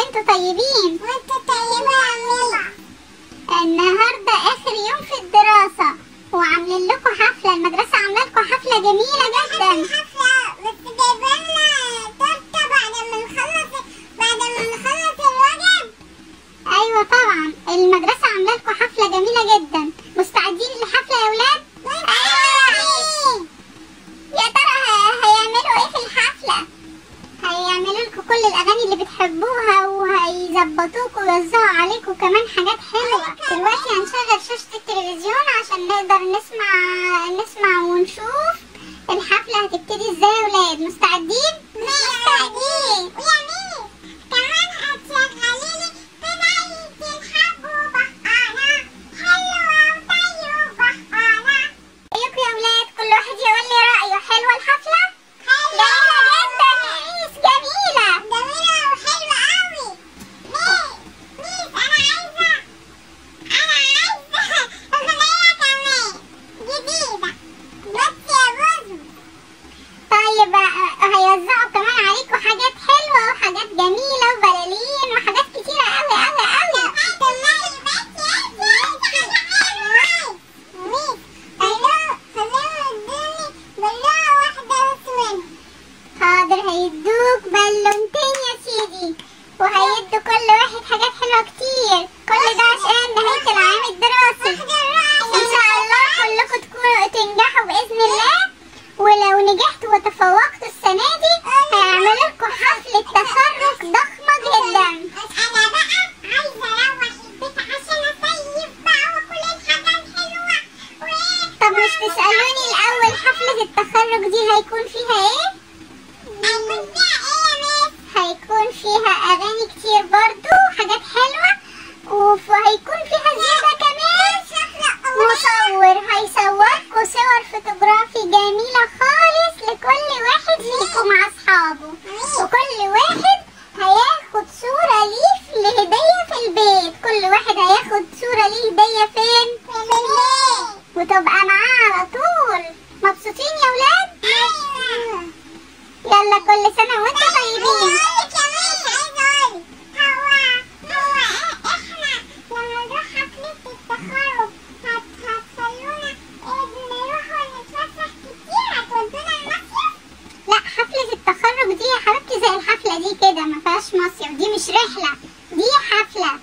وانتوا طيبين وانت طيبة يا ميلا النهارده اخر يوم في الدراسة وعاملين لكم حفلة المدرسة عاملة لكم حفلة جميلة جدا الحفلة بس جايبالنا تورتة بعد ما نخلص بعد ما نخلص الواجب ايوه طبعا المدرسة عاملة لكم حفلة جميلة جدا مستعدين للحفلة يا ولاد ايوه يا ترى ه- هيعملوا ايه في الحفلة هيعملوا لكم كل الاغاني اللي بتحبوها وهيظبطوكوا ويوزعوا عليكم كمان حاجات حلوة دلوقتي هنشغل شاشة التلفزيون عشان نقدر نسمع نسمع ونشوف الحفلة هتبتدي ازاي يا ولاد مستعدين مستعدين ويا ميس كمان هتشغلي لي بداية الحب وبحقانة حلوة وطيبة بحقانة رايكم يا ولاد كل واحد يقول لي رأيه حلوة الحفلة حلوة جميلة جدا يا ميس جميلة جميلة وحلوة قوي ميس ميس أنا عايزة أنا عايزة أغنية كمان جديدة بس يا بوزو طيب آه، هيوزعوا كمان عليكم حاجات حلوة وحاجات جميلة وبلالين وحاجات كتيرة قوي قوي قوي حاضر هيدوك بالونتين يا سيدي وهيدوا كل واحد حاجات حلوة كتير كل ده عشان نهاية العام الدراسي ان شاء الله كلكم تكونوا تنجحوا بإذن الله ولو نجحتوا وتفوقتوا السنة دي هيعملوا لكم حفلة تخرج ضخمة جدا طب مش تسألوني الأول حفلة التخرج دي هيكون فيها ايه؟ هيكون فيها أغاني كتير برضو حاجات حلوة وهيكون فيها زيادة كمان مصور هيصوركوا صور فوتوغرافي جميلة خالص لكل واحد فيكم مع أصحابه وكل واحد هياخد صورة ليه لهدية في البيت كل واحد هياخد صورة ليه هدية فين؟ وتبقى معاه على طول مبسوطين يا ولاد؟ يلا كل سنة وانتم طيبين لا حفلة التخرج دي يا حبيبتي زي الحفلة دي كده ما فيهاش مصيف دي مش رحلة دي حفلة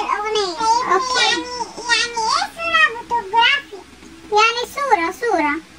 يعني يعني ايه صورة فوتوغرافي يعني صورة صورة